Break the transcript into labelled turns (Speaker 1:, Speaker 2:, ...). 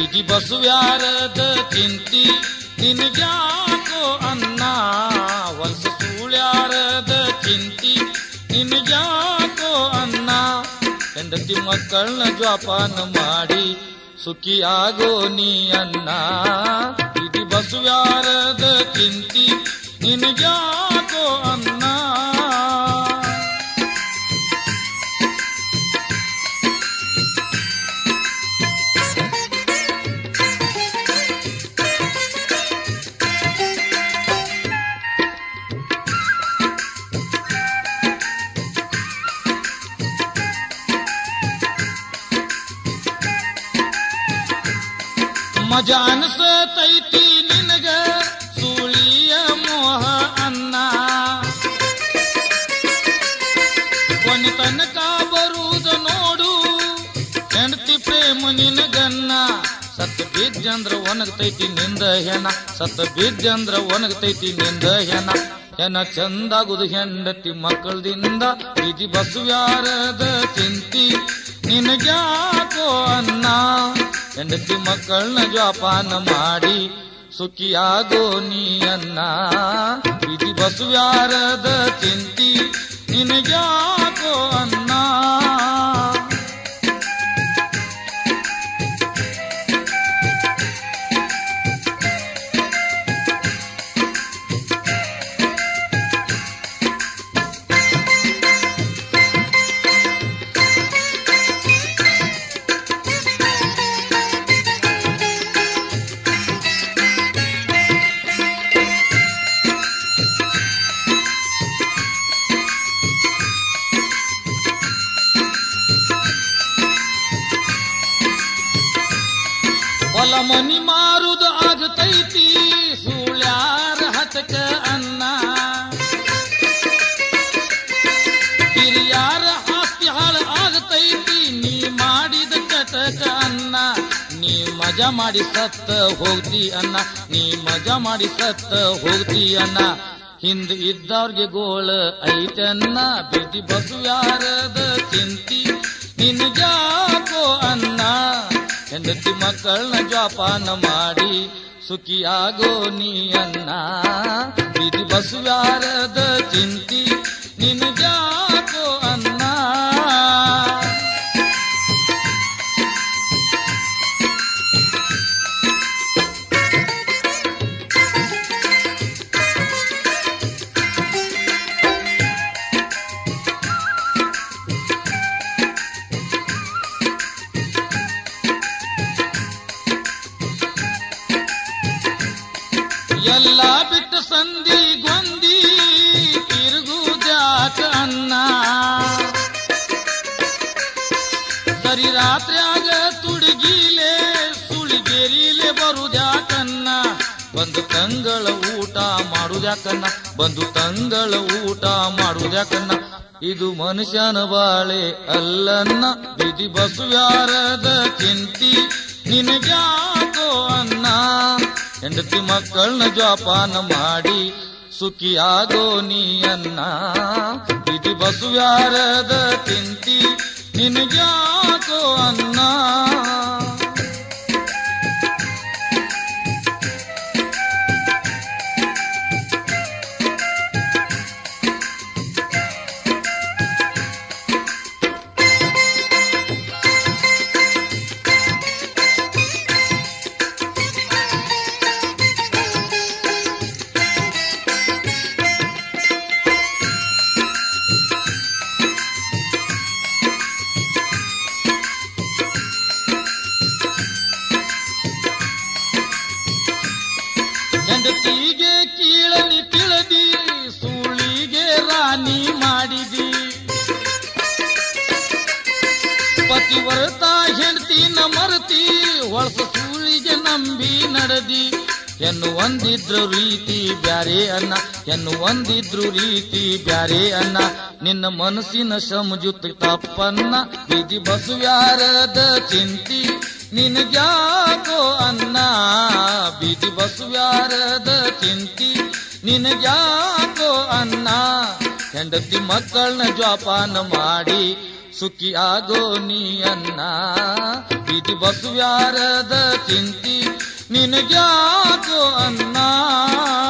Speaker 1: ಬೀದಿ ಬಸವ್ಯಾರದ ಚಿಂತಿ ನಿನಗ್ಯಾಕೋ ಅನ್ನ ವಲ್ಸ ಸೂಳ್ಯಾರದ ಚಿಂತಿ ನಿನಗ್ಯಾಕೋ ಅನ್ನ ಹೆಂಡತಿ ಮಕ್ಕಳನ್ನ ಜೋಪಾನ ಮಾಡಿ ಸುಖಿಯಾಗೋ ನೀ ಅನ್ನ ಬೀದಿ ಬಸವ್ಯಾರದ ಚಿಂತಿ ನಿನಗ್ಯಾಕೋ ಅನ್ನ ಮಜಾ ಅನ್ಸತೈತಿ ನಿನಗ ಸುಳಿಯ ಮೋಹ ಅನ್ನ ಕೊನೆ ತನಕ ಬರುವುದು ನೋಡು ಹೆಂಡತಿ ಪ್ರೇಮ ನಿನಗನ್ನ ಸತ್ತ ಬಿದ್ದಂದ್ರ ಒಣಗ್ತೈತಿ ನಿಂದ ಹೆಣ ಸತ್ತ ಬಿದ್ದಂದ್ರ ಒಣಗ್ತೈತಿ ನಿಂದ ಹೆಣ ಹೆಣ ಚಂದಾಗುದು ಹೆಂಡತಿ ಮಕ್ಕಳದಿಂದ ವಿಧಿ ಬಸವ್ಯಾರದ ಚಿಂತಿ ನಿನಗ್ಯಾಕೋ ಅನ್ನ ಹೆಂಡತಿ ಮಕ್ಕಳನ್ನ ಜೋಪಾನ ಮಾಡಿ ಸುಖಿಯಾಗೋ ನೀ ಅನ್ನ ವಿಧಿ ಬಸವ್ಯಾರದ ಚಿಂತಿ ನಿನಗ್ಯಾಕೋ ಅನ್ನ ಹೊಲ ಮನಿ ಮಾರುದು ಆಗತೈತಿ ಸುಳ್ಯಾರ ಹತಕ ಅನ್ನ ಹಿರಿಯಾರ ಆಸ್ತಿ ಹಾಳು ಆಗತೈತಿ ನೀ ಮಾಡಿದ ಕಟಕ ಅನ್ನ ನೀ ಮಜಾ ಮಾಡಿ ಸತ್ತ ಹೋಗ್ತಿ ಅನ್ನ ನೀ ಮಜಾ ಮಾಡಿ ಸತ್ತ ಹೋಗ್ತಿ ಅನ್ನ ಹಿಂದ್ ಇದ್ದವ್ರಿಗೆ ಗೋಳ ಐತನ್ನ ಬಿದ್ದಿ ಬಸವ್ಯಾರದ ಚಿಂತಿ ನಿನಗ್ಯಾಕೋ ಅನ್ನ ಹೆಂಡತಿ ಮಕ್ಕಳನ್ನ ಜೋಪಾನ ಮಾಡಿ ಸುಖಿಯಾಗೋ ನೀ ಅನ್ನ ಬಿದಿ ಬಸವ್ಯಾರದ ಚಿಂತಿ ನಿನಗ್ಯಾಕೋ ಅನ್ನ ಎಲ್ಲ ಬಿಟ್ಟು ಸಂಧಿ ಗೊಂದಿ ತಿರುಗುದಾಕ ಅನ್ನ ಸರಿ ರಾತ್ರಿಯಾಗ ತುಡುಗಿಲೆ ಸುಳಿಗೇರಿಲೆ ಬರುದ್ಯಾಕನ್ನ ಬಂದು ತಂಗಳ ಊಟ ಮಾಡುದ್ಯಾಕನ್ನ ಬಂದು ತಂಗಳ ಊಟ ಮಾಡುದ್ಯಾಕನ್ನ ಇದು ಮನುಷ್ಯನ ಬಾಳೆ ಅಲ್ಲನ್ನ ಬಿದಿ ಬಸವ್ಯಾರದ ಚಿಂತಿ ನಿನಗ್ಯಾಕೋ ಅನ್ನ ಹೆಂಡತಿ ಮಕ್ಕಳನ್ನ ಜೋಪಾನ ಮಾಡಿ ಸುಖಿಯಾಗೋ ನೀ ಅನ್ನ ಬಿದಿ ಬಸವ್ಯಾರದ ಚಿಂತಿ ನಿನಗ್ಯಾಕೋ ಅನ್ನ ಹೆಂಡತಿಗೆ ಕೀಳನಿ ತಿಳಿದಿ ಸುಳಿಗೆ ರಾಣಿ ಮಾಡಿದಿ ಪತಿವರ್ತ ಹೆಂಡತಿನ ಮರತಿ ಹೊಳಸ ಸುಳಿಗೆ ನಂಬಿ ನಡೆದಿ ಹೆಣ್ಣು ಒಂದಿದ್ರು ರೀತಿ ಬ್ಯಾರೆ ಅನ್ನ ಹೆಣ್ಣು ಒಂದಿದ್ರು ರೀತಿ ಬ್ಯಾರೆ ಅನ್ನ ನಿನ್ನ ಮನಸ್ಸಿನ ಸಮಜುತ್ ತಪ್ಪನ್ನ ವಿಧಿ ಬಸವ್ಯಾರದ ಚಿಂತಿ ನಿನಗ್ಯಾಕೋ ಅನ್ನ ಬೀದಿ ಬಸವ್ಯಾರದ ಚಿಂತಿ ನಿನಗ್ಯಾಕೋ ಅನ್ನ ಹೆಂಡತಿ ಮಕ್ಕಳನ್ನ ಜೋಪಾನ ಮಾಡಿ ಸುಖಿಯಾಗೋ ನೀ ಅನ್ನ ಬೀದಿ ಬಸವ್ಯಾರದ ಚಿಂತಿ ನಿನಗ್ಯಾಕೋ ಅನ್ನ